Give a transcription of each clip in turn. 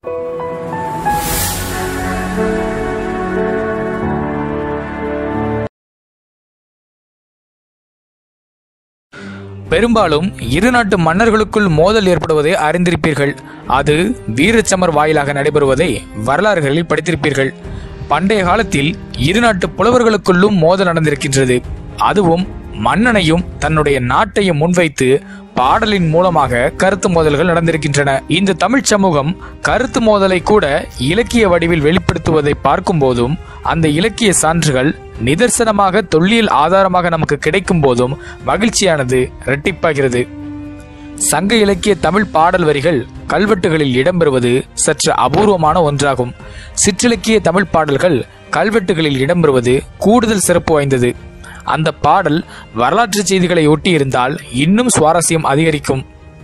பெரும்பாலும் இரு நாட்டு மன்னர்களுக்குள் மோதல் ஏற்படுவதை அறிந்திருப்பீர்கள் அது வீரச்சமர் வாயிலாக நடைபெறுவதை வரலாறுகளில் படித்திருப்பீர்கள் பண்டைய காலத்தில் இரு நாட்டு புலவர்களுக்குள்ளும் மோதல் நடந்திருக்கின்றது அதுவும் மன்னனையும் தன்னுடைய நாட்டையும் முன்வைத்து பாடலின் மூலமாக கருத்து மோதல்கள் நடந்திருக்கின்றன இந்த தமிழ்ச் சமூகம் கருத்து மோதலை கூட இலக்கிய வடிவில் வெளிப்படுத்துவதை பார்க்கும் போதும் அந்த இலக்கிய சான்றுகள் நிதர்சனமாக தொல்லியல் ஆதாரமாக நமக்கு கிடைக்கும் போதும் மகிழ்ச்சியானது இரட்டிப்பாகிறது சங்க இலக்கிய தமிழ் பாடல் வரிகள் கல்வெட்டுகளில் இடம்பெறுவது சற்று அபூர்வமான ஒன்றாகும் சிற்றிலக்கிய தமிழ் பாடல்கள் கல்வெட்டுகளில் இடம்பெறுவது கூடுதல் சிறப்பு வாய்ந்தது அந்த பாடல் வரலாற்று செய்திகளை ஒட்டி இருந்தால் இன்னும் சுவாரஸ்யம் அதிகரிக்கும்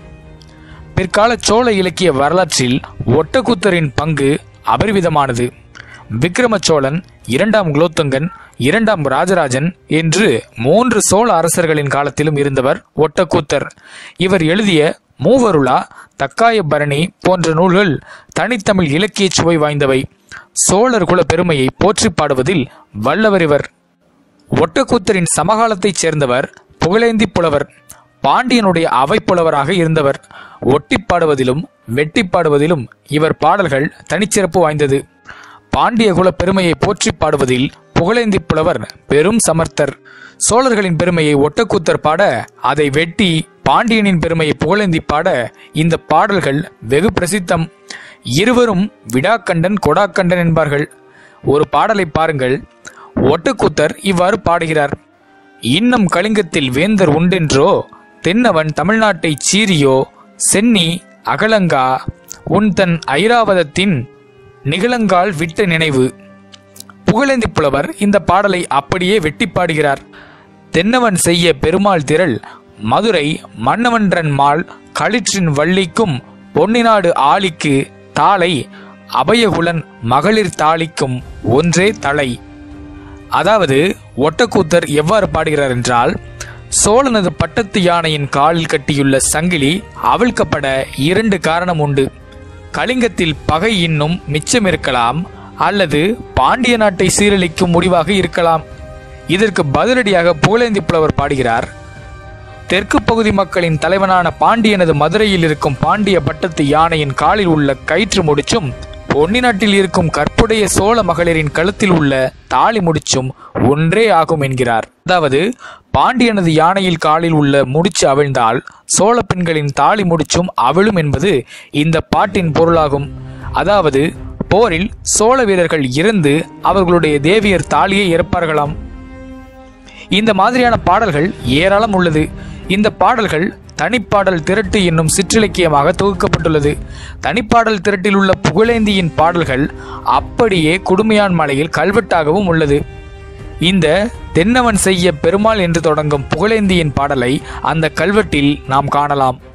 பிற்கால சோழ இலக்கிய வரலாற்றில் ஒட்டக்கூத்தரின் பங்கு அபரிவிதமானது விக்ரம சோழன் இரண்டாம் குலோத்துங்கன் இரண்டாம் ராஜராஜன் என்று மூன்று சோழ அரசர்களின் காலத்திலும் இருந்தவர் ஒட்டக்கூத்தர் இவர் எழுதிய மூவருளா தக்காய பரணி போன்ற நூல்கள் தனித்தமிழ் இலக்கிய சுவை வாய்ந்தவை சோழர் குல பெருமையை போற்றி பாடுவதில் வல்லவர் இவர் ஒட்டக்கூத்தரின் சமகாலத்தைச் சேர்ந்தவர் புகழேந்தி புலவர் பாண்டியனுடைய அவைப்புலவராக இருந்தவர் ஒட்டி பாடுவதிலும் வெட்டி பாடுவதிலும் இவர் பாடல்கள் தனிச்சிறப்பு வாய்ந்தது பாண்டிய குல பெருமையை போற்றி பாடுவதில் புகழேந்தி புலவர் பெரும் சமர்த்தர் சோழர்களின் பெருமையை ஒட்டக்கூத்தர் பாட அதை வெட்டி பாண்டியனின் பெருமையை புகழேந்தி பாட இந்த பாடல்கள் வெகு பிரசித்தம் இருவரும் விடாக்கண்டன் கொடாக்கண்டன் என்பார்கள் ஒரு பாடலை பாருங்கள் ஒட்டக்கூத்தர் இவ்வாறு பாடுகிறார் இன்னம் கலிங்கத்தில் வேந்தர் உண்டென்றோ தென்னவன் தமிழ்நாட்டைச் சீரியோ சென்னி அகலங்கா உன் தன் ஐராவதத்தின் நிகழங்கால் விட்ட நினைவு புகழேந்தி புலவர் இந்த பாடலை அப்படியே வெட்டி பாடுகிறார் தென்னவன் செய்ய பெருமாள் திரள் மதுரை மன்னவன்றன் மால் களிற்றின் வள்ளிக்கும் பொன்னினாடு ஆலிக்கு தாளை அபயகுலன் மகளிர் தாளிக்கும் ஒன்றே தலை அதாவது ஒட்டக்கூத்தர் எவ்வாறு பாடுகிறார் என்றால் சோழனது பட்டத்து யானையின் காலில் கட்டியுள்ள சங்கிலி அவிழ்க்கப்பட இரண்டு காரணம் உண்டு கலிங்கத்தில் பகை இன்னும் மிச்சம் இருக்கலாம் அல்லது பாண்டிய நாட்டை சீரழிக்கும் முடிவாக இருக்கலாம் இதற்கு பதிலடியாக புகழேந்தி புலவர் பாடுகிறார் தெற்கு பகுதி மக்களின் தலைவனான பாண்டியனது மதுரையில் இருக்கும் பாண்டிய பட்டத்து யானையின் காலில் உள்ள கயிற்று முடிச்சும் பொன்னி நாட்டில் இருக்கும் கற்புடைய சோழ மகளிரின் கழுத்தில் உள்ள தாலி முடிச்சும் ஒன்றே ஆகும் என்கிறார் அதாவது பாண்டியனது யானையில் காலில் உள்ள முடிச்சு அவிழ்ந்தால் சோழ பெண்களின் தாலி முடிச்சும் அவிழும் என்பது இந்த பாட்டின் பொருளாகும் அதாவது போரில் சோழ வீரர்கள் இறந்து அவர்களுடைய தேவியர் தாலியை இறப்பார்களாம் இந்த மாதிரியான பாடல்கள் ஏராளம் உள்ளது இந்த பாடல்கள் தனிப்பாடல் திரட்டு என்னும் சிற்றிலக்கியமாக தொகுக்கப்பட்டுள்ளது தனிப்பாடல் திரட்டில் உள்ள புகழேந்தியின் பாடல்கள் அப்படியே குடுமையான் மலையில் கல்வெட்டாகவும் உள்ளது இந்த தென்னவன் செய்ய பெருமாள் என்று தொடங்கும் புகழேந்தியின் பாடலை அந்த கல்வெட்டில் நாம் காணலாம்